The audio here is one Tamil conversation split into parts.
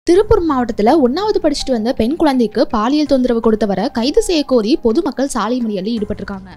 திருப்பூர் மாவட்டத்தில் ஒன்னாவது படிச்சுட்டு வந்த பெண் குழந்தைக்கு பாலியல் தொந்தரவு கொடுத்தவரை கைது செய்ய கோரி பொதுமக்கள் சாலை மறியலில் ஈடுபட்டிருக்காங்க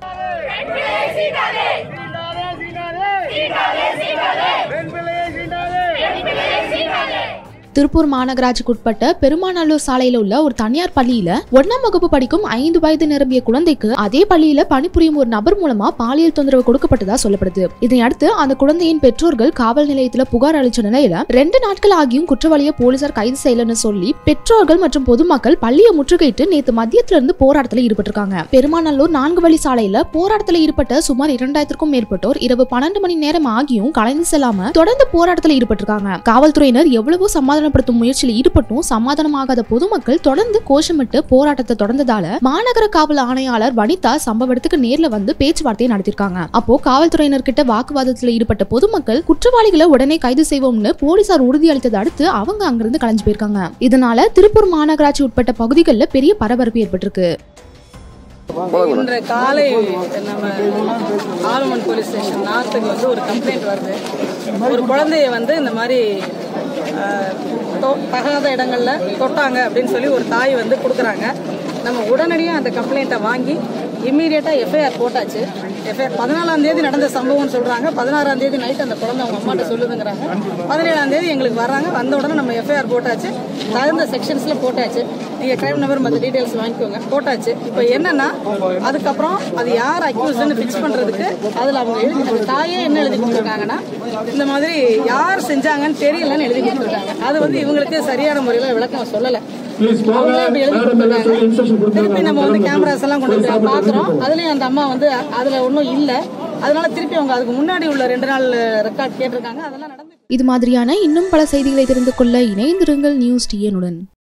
திருப்பூர் மாநகராட்சிக்கு உட்பட்ட பெருமாநல்லூர் சாலையில உள்ள ஒரு தனியார் பள்ளியில ஒன்னாம் வகுப்பு படிக்கும் ஐந்து வயது நிரம்பிய குழந்தைக்கு அதே பள்ளியில பணிபுரியும் ஒரு நபர் மூலமா பாலியல் தொந்தரவு கொடுக்கப்பட்டதா சொல்லப்படுது இதனையடுத்து அந்த குழந்தையின் பெற்றோர்கள் காவல் நிலையத்துல புகார் அளிச்ச நிலையில ரெண்டு நாட்கள் ஆகியும் குற்றவாளியை போலீசார் கைது செய்யலன்னு சொல்லி பெற்றோர்கள் மற்றும் பொதுமக்கள் பள்ளியை முற்றுகையிட்டு நேத்து மதியத்துல இருந்து போராட்டத்தில் ஈடுபட்டிருக்காங்க பெருமாநல்லூர் நான்கு வழி சாலையில போராட்டத்தில் ஈடுபட்ட சுமார் இரண்டாயிரத்திற்கும் மேற்பட்டோர் இரவு பன்னெண்டு மணி நேரம் ஆகியும் கலைந்து செல்லாம தொடர்ந்து போராட்டத்தில் ஈடுபட்டிருக்காங்க காவல்துறையினர் எவ்வளவோ சமாதானப்படுத்தும் முயற்சியில் ஈடுபட்டும் சமாதானமாகாத பொதுமக்கள் தொடர்ந்து கோஷமிட்டு போராட்டத்தை தொடர்ந்ததால மாநகர காவல் ஆணையாளர் வனிதா சம்பவ இடத்துக்கு நேர்ல வந்து பேச்சுவார்த்தையை நடத்திருக்காங்க அப்போ காவல்துறையினர் கிட்ட வாக்குவாதத்தில் ஈடுபட்ட பொதுமக்கள் குற்றவாளிகளை உடனே கைது செய்வோம்னு போலீசார் உறுதியளித்ததை அடுத்து அவங்க அங்கிருந்து கலைஞ்சு போயிருக்காங்க இதனால திருப்பூர் மாநகராட்சி உட்பட்ட பகுதிகளில் பெரிய பரபரப்பு ஏற்பட்டிருக்கு இன்று காலை நம்ம ஆலமன் போலீஸ் ஸ்டேஷன் நார்த்துக்கு வந்து ஒரு கம்ப்ளைண்ட் வருது ஒரு குழந்தைய வந்து இந்த மாதிரி ஆஹ், தொ- தகாத இடங்கள்ல தொட்டாங்க அப்படின்னு சொல்லி ஒரு தாய் வந்து கொடுக்குறாங்க நம்ம உடனடியாக அந்த கம்ப்ளைண்ட்டை வாங்கி இம்மீடியட்டாக எஃப்ஐஆர் போட்டாச்சு எஃப்ஐஆர் பதினாலாம் தேதி நடந்த சம்பவம்னு சொல்கிறாங்க பதினாறாம் தேதி நைட் அந்த குழந்தை அவங்க அம்மாட்ட சொல்லுதுங்கிறாங்க பதினேழாம் தேதி எங்களுக்கு வர்றாங்க வந்த உடனே நம்ம எஃப்ஐஆர் போட்டாச்சு தகுந்த செக்ஷன்ஸில் போட்டாச்சு நீங்கள் கிரைம் நம்பர் மற்ற டீட்டெயில்ஸ் வாங்கிக்கோங்க போட்டாச்சு இப்போ என்னன்னா அதுக்கப்புறம் அது யார் அக்யூஸ்ன்னு ஃபிக்ஸ் பண்ணுறதுக்கு அதில் அவங்க எழுதி அந்த தாயே என்ன எழுதி கொடுத்துருக்காங்கன்னா இந்த மாதிரி யார் செஞ்சாங்கன்னு தெரியலன்னு எழுதி கொடுத்துருக்காங்க அது வந்து இவங்களுக்கு சரியான முறையில் விளக்கம் சொல்லலை அவங்களே அப்படி எழுதி கொடுத்துருக்காங்க திருப்பி நம்ம வந்து கேமராஸ் எல்லாம் கொண்டு போய் பார்க்குறோம் அதுலேயும் அந்த அம்மா வந்து அதில் ஒன்றும் இல்லை அதனால திருப்பி அவங்க அதுக்கு முன்னாடி உள்ள ரெண்டு நாள் ரெக்கார்ட் கேட்டிருக்காங்க அதெல்லாம் நடந்து இது மாதிரியான இன்னும் பல செய்திகளை தெரிந்து கொள்ள இணைந்திருங்கள் நியூஸ் டிஎனுடன்